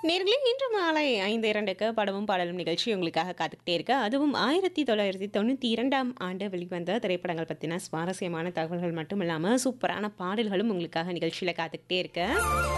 நேர்களே இன்று மாலை ஐந்து இரண்டுக்கு படமும் பாடலும் நிகழ்ச்சி உங்களுக்காக காத்துக்கிட்டே இருக்கு அதுவும் ஆயிரத்தி தொள்ளாயிரத்தி தொண்ணூற்றி இரண்டாம் ஆண்டு வெளிவந்த திரைப்படங்கள் பற்றின சுவாரஸ்யமான தகவல்கள் மட்டும் இல்லாமல் சூப்பரான பாடல்களும் உங்களுக்காக நிகழ்ச்சியில் காத்துக்கிட்டே இருக்கு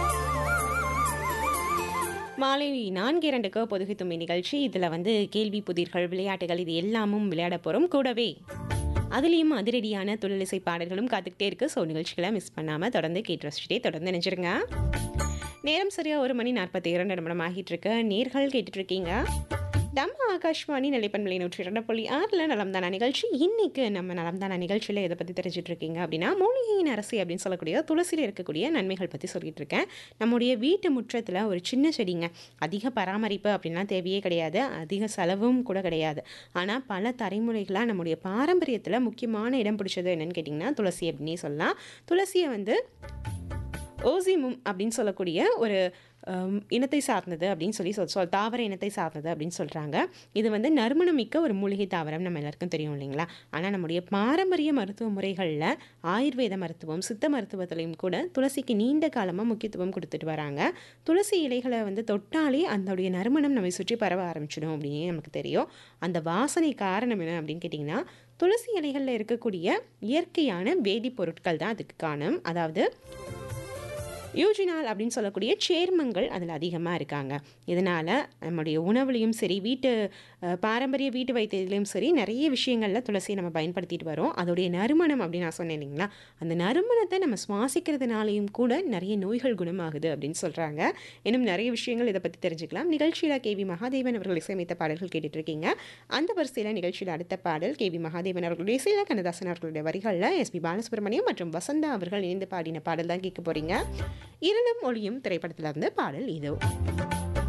மாலை நான்கு இரண்டுக்கு பொதுகை தும்பி நிகழ்ச்சி இதில் வந்து கேள்வி புதிர்கள் விளையாட்டுகள் இது எல்லாமும் விளையாட போகிறோம் கூடவே அதுலேயும் அதிரடியான தொழிலிசை பாடல்களும் காத்துக்கிட்டே இருக்கு ஸோ நிகழ்ச்சிகளை மிஸ் பண்ணாமல் தொடர்ந்து கேட்டு ரசிச்சுட்டே தொடர்ந்து நினைச்சிருங்க நேரம் சரியா ஒரு மணி நாற்பத்தி இரண்டு நிமிடம் ஆகிட்டு இருக்கு நேர்கள் கேட்டுட்டு இருக்கீங்க நம்ம ஆகாஷ்வாணி நிலைப்பண்பலை நூற்றி இரண்டு புள்ளி ஆறில் நலம்தானா நிகழ்ச்சி இன்னைக்கு நம்ம நலம்தானா நிகழ்ச்சியில் இதை பற்றி தெரிஞ்சுட்டு இருக்கீங்க அப்படின்னா மூலிகையின் அரசி அப்படின்னு சொல்லக்கூடிய துளசியில் இருக்கக்கூடிய நன்மைகள் பற்றி சொல்லிட்டு இருக்கேன் நம்முடைய வீட்டு முற்றத்தில் ஒரு சின்ன செடிங்க அதிக பராமரிப்பு அப்படின்லாம் தேவையே கிடையாது அதிக செலவும் கூட கிடையாது ஆனால் பல தலைமுறைகளாக நம்முடைய பாரம்பரியத்தில் முக்கியமான இடம் பிடிச்சது என்னன்னு கேட்டிங்கன்னா துளசி அப்படின்னே சொல்லலாம் துளசியை வந்து ஓசிமும் அப்படின்னு சொல்லக்கூடிய ஒரு ஹம், இனத்தை சார்ந்தது அப்படின்னு சொல்லி சொல் சொல் தாவர இனத்தை சார்ந்தது அப்படின்னு சொல்கிறாங்க இது வந்து நறுமணம் மிக்க ஒரு மூலிகை தாவரம் நம்ம எல்லாருக்கும் தெரியும் இல்லைங்களா ஆனால் நம்முடைய பாரம்பரிய மருத்துவ முறைகளில் ஆயுர்வேத மருத்துவம் சித்த மருத்துவத்திலையும் கூட துளசிக்கு நீண்ட காலமாக முக்கியத்துவம் கொடுத்துட்டு வராங்க துளசி இலைகளை வந்து தொட்டாலே அதோடைய நறுமணம் நம்மை சுற்றி பரவ ஆரம்பிச்சிடும் அப்படின்னு நமக்கு தெரியும் அந்த வாசனை காரணம் என்ன அப்படின்னு கேட்டிங்கன்னா துளசி இலைகளில் இருக்கக்கூடிய இயற்கையான வேதிப்பொருட்கள் தான் அதுக்கு காரணம் அதாவது யூஜினால் அப்படின்னு சொல்லக்கூடிய சேர்மங்கள் அதில் அதிகமாக இருக்காங்க இதனால் நம்முடைய உணவுலையும் சரி வீட்டு அஹ், பாரம்பரிய வீட்டு வைத்தியத்திலையும் சரி நிறைய விஷயங்களில் துளசியை நம்ம பயன்படுத்திட்டு வரோம் அதோடைய நறுமணம் அப்படின்னு நான் சொன்னேன் இல்லைங்களா அந்த நறுமணத்தை நம்ம சுவாசிக்கிறதுனாலையும் கூட நிறைய நோய்கள் குணமாகுது அப்படின்னு சொல்கிறாங்க இன்னும் நிறைய விஷயங்கள் இதை பற்றி தெரிஞ்சுக்கலாம் நிகழ்ச்சியில் கேவி மகாதேவன் அவர்கள் இசையமைத்த பாடல்கள் கேட்டுட்டு இருக்கீங்க அந்த வரிசையில் நிகழ்ச்சியில் அடுத்த பாடல் கேவி மகாதேவன் அவர்களுடைய இசையில் கண்ணதாசன் அவர்களுடைய வரிகளில் எஸ்பி பாலசுப்ரமணியம் மற்றும் வசந்தா அவர்கள் இணைந்து பாடின பாடல் தான் கேட்க போறீங்க இருளும் ஒளியும் திரைப்படத்துல இருந்து பாடல் இதோ